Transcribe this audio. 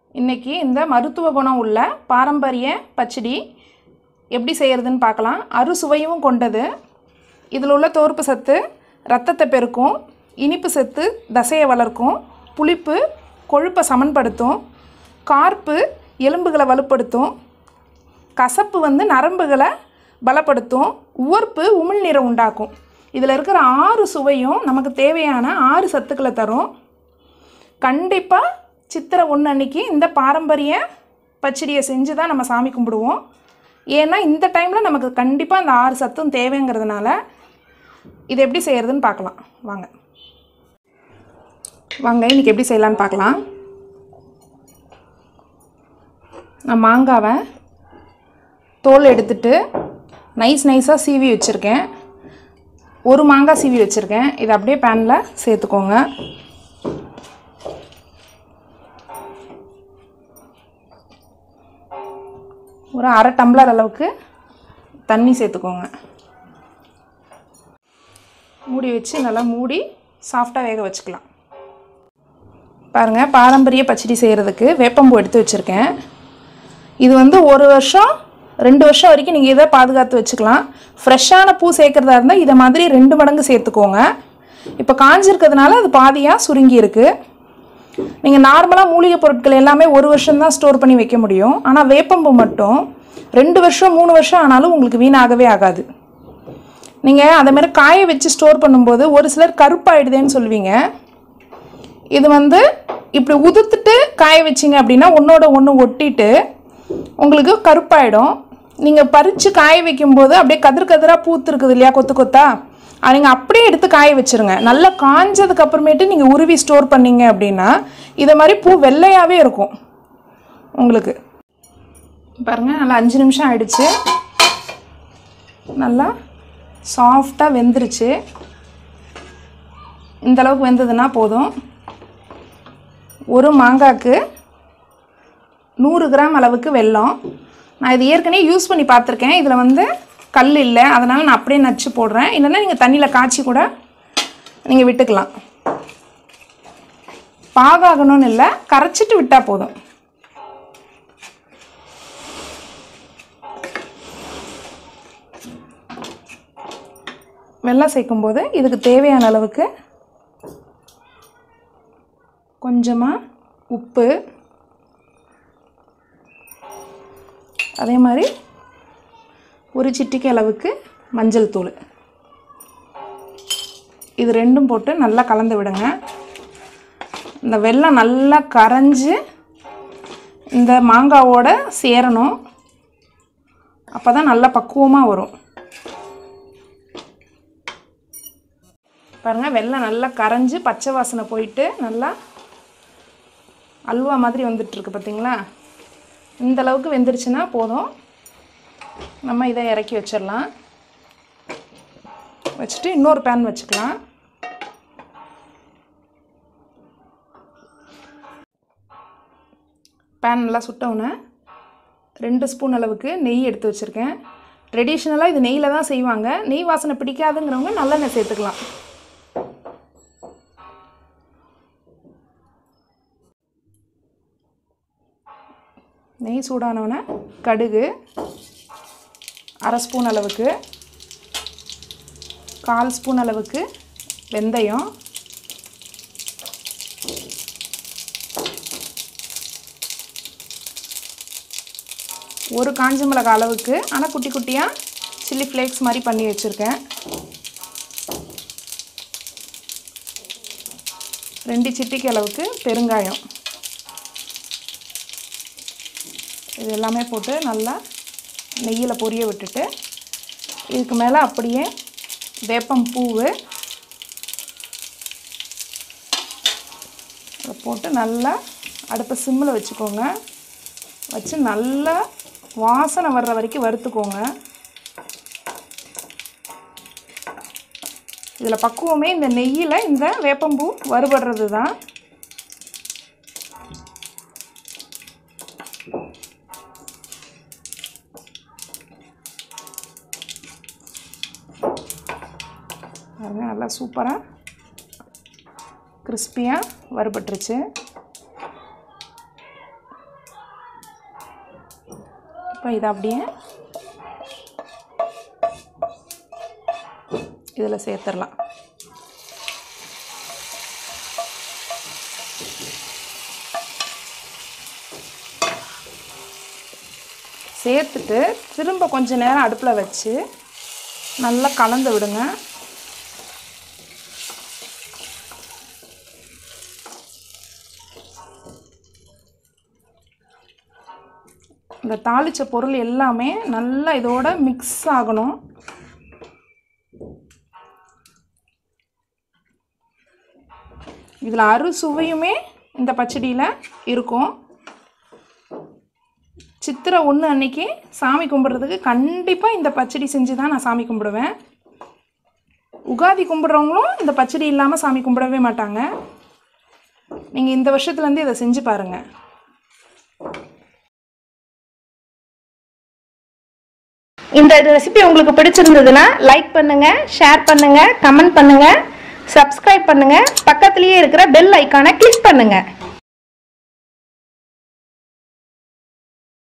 இன்றைக்கி இந்த மருத்துவ குணம் உள்ள பாரம்பரிய பச்சடி எப்படி செய்கிறதுன்னு பார்க்கலாம் அறுசுவையும் கொண்டது இதில் உள்ள தோற்பு சத்து ரத்தத்தை பெருக்கும் இனிப்பு சத்து தசையை வளர்க்கும் புளிப்பு கொழுப்பை சமன்படுத்தும் கார்ப்பு எலும்புகளை வலுப்படுத்தும் கசப்பு வந்து நரம்புகளை பலப்படுத்தும் உவர்ப்பு உமிழ்நீரை உண்டாக்கும் இதில் இருக்கிற ஆறு சுவையும் நமக்கு தேவையான ஆறு சத்துக்களை தரும் கண்டிப்பாக சித்திரை ஒன்று அன்னைக்கு இந்த பாரம்பரிய பச்சடியை செஞ்சு தான் நம்ம சாமி கும்பிடுவோம் ஏன்னா இந்த டைமில் நமக்கு கண்டிப்பாக இந்த ஆறு சத்தும் தேவைங்கிறதுனால இது எப்படி செய்கிறதுன்னு பார்க்கலாம் வாங்க வாங்க இன்றைக்கி எப்படி செய்யலான்னு பார்க்கலாம் நான் மாங்காவை தோல் எடுத்துட்டு நைஸ் நைஸாக சீவி வச்சுருக்கேன் ஒரு மாங்காய் சீவி வச்சுருக்கேன் இதை அப்படியே பேனில் சேர்த்துக்கோங்க ஒரு அரை டம்ளர் அளவுக்கு தண்ணி சேர்த்துக்கோங்க மூடி வச்சு நல்லா மூடி சாஃப்டாக வேக வச்சுக்கலாம் பாருங்கள் பாரம்பரிய பச்சடி செய்கிறதுக்கு வேப்பம்பூ எடுத்து வச்சுருக்கேன் இது வந்து ஒரு வருஷம் ரெண்டு வருஷம் வரைக்கும் நீங்கள் இதை பாதுகாத்து வச்சுக்கலாம் ஃப்ரெஷ்ஷான பூ சேர்க்குறதா இருந்தால் இதை மாதிரி ரெண்டு மடங்கு சேர்த்துக்கோங்க இப்போ காஞ்சிருக்கிறதுனால அது பாதியாக சுருங்கி இருக்குது நீங்கள் நார்மலாக மூலிகை பொருட்கள் எல்லாமே ஒரு வருஷம் தான் ஸ்டோர் பண்ணி வைக்க முடியும் ஆனால் வேப்பம்பூ மட்டும் ரெண்டு வருஷம் மூணு வருஷம் ஆனாலும் உங்களுக்கு வீணாகவே ஆகாது நீங்கள் அதை மாதிரி காய வச்சு ஸ்டோர் பண்ணும்போது ஒரு சிலர் கருப்பாயிடுதேன்னு சொல்லுவீங்க இது வந்து இப்படி உதுத்துட்டு காய வச்சிங்க அப்படின்னா ஒன்றோட ஒன்று ஒட்டிட்டு உங்களுக்கு கருப்பாயிடும் நீங்கள் பறித்து காய வைக்கும்போது அப்படியே கதிர் கதிராக பூத்துருக்குது இல்லையா கொத்து கொத்தா அதை நீங்கள் அப்படியே எடுத்து காய வச்சுருங்க நல்லா காஞ்சதுக்கு அப்புறமேட்டு நீங்கள் உருவி ஸ்டோர் பண்ணீங்க அப்படின்னா இதை மாதிரி பூ வெள்ளையாகவே இருக்கும் உங்களுக்கு பாருங்கள் நல்லா அஞ்சு நிமிஷம் ஆயிடுச்சு நல்லா சாஃப்டாக வெந்துருச்சு இந்த அளவுக்கு வெந்ததுன்னா போதும் ஒரு மாங்காய்க்கு நூறு கிராம் அளவுக்கு வெல்லம் நான் இது ஏற்கனவே யூஸ் பண்ணி பார்த்துருக்கேன் இதில் வந்து கல் இல்லை அதனால் நான் அப்படியே நச்சு போடுறேன் இல்லைன்னா நீங்கள் தண்ணியில் காய்ச்சி கூட நீங்கள் விட்டுக்கலாம் பாகாகணும்னு இல்லை கரைச்சிட்டு விட்டால் போதும் வெல்லம் சேர்க்கும்போது இதுக்கு தேவையான அளவுக்கு கொஞ்சமாக உப்பு அதே மாதிரி ஒரு சிட்டிக்கு அளவுக்கு மஞ்சள் தூள் இது ரெண்டும் போட்டு நல்லா கலந்து விடுங்க இந்த வெல்லம் நல்லா கரைஞ்சி இந்த மாங்காவோட சேரணும் அப்போ தான் நல்லா பக்குவமாக வரும் பாருங்கள் வெல்லம் நல்லா கரைஞ்சி பச்சை வாசனை போயிட்டு நல்லா அல்வா மாதிரி வந்துட்டுருக்கு பார்த்தீங்களா இந்த அளவுக்கு வெந்துருச்சுன்னா போதும் நம்ம இதை இறக்கி வச்சிடலாம் வச்சுட்டு இன்னொரு பேன் வச்சுக்கலாம் பேன் நல்லா சுட்டவுடனே ரெண்டு ஸ்பூன் அளவுக்கு நெய் எடுத்து வச்சுருக்கேன் ட்ரெடிஷ்னலாக இது நெய்யில் தான் செய்வாங்க நெய் வாசனை பிடிக்காதுங்கிறவங்க நல்லெண்ணெய் சேர்த்துக்கலாம் நெய் சூடானவுடனே கடுகு அரை ஸ்பூன் அளவுக்கு கால் ஸ்பூன் அளவுக்கு வெந்தயம் ஒரு காஞ்ச மிளகாய் அளவுக்கு ஆனால் குட்டி குட்டியாக சில்லி ஃப்ளேக்ஸ் மாதிரி பண்ணி வச்சுருக்கேன் ரெண்டு சிட்டிக்கு அளவுக்கு பெருங்காயம் இது எல்லாமே போட்டு நல்லா நெய்யில் பொரிய விட்டுட்டு இதுக்கு மேலே அப்படியே வேப்பம் பூவு அதை போட்டு நல்லா அடுப்பை சிம்மில் வச்சுக்கோங்க வச்சு நல்லா வாசனை வர்ற வரைக்கும் வறுத்துக்கோங்க இதில் பக்குவமே இந்த நெய்யில் இந்த வேப்பம்பூ வறுபடுறது தான் பாருங்க நல்லா சூப்பராக கிறிஸ்பியாக வறுபட்டுருச்சு இப்போ இதை அப்படியே இதில் சேர்த்துடலாம் சேர்த்துட்டு திரும்ப கொஞ்ச நேரம் அடுப்பில் வச்சு நல்லா கலந்து விடுங்க இந்த தாளித்த பொருள் எல்லாமே நல்லா இதோட மிக்ஸ் ஆகணும் இதில் அறுசுவையுமே இந்த பச்சடியில் இருக்கும் சித்திரை ஒன்று அன்னைக்கு சாமி கும்பிட்றதுக்கு கண்டிப்பாக இந்த பச்சடி செஞ்சு தான் நான் சாமி கும்பிடுவேன் உகாதி கும்பிட்றவங்களும் இந்த பச்சடி இல்லாமல் சாமி கும்பிடவே மாட்டாங்க நீங்கள் இந்த வருஷத்துலேருந்து இதை செஞ்சு பாருங்கள் இந்த ரெசிபி உங்களுக்கு பிடிச்சிருந்ததுன்னா லைக் பண்ணுங்க ஷேர் பண்ணுங்க கமெண்ட் பண்ணுங்க சப்ஸ்கிரைப் பண்ணுங்க பக்கத்துலயே இருக்கிற பெல் ஐக்கானை கிளிக் பண்ணுங்க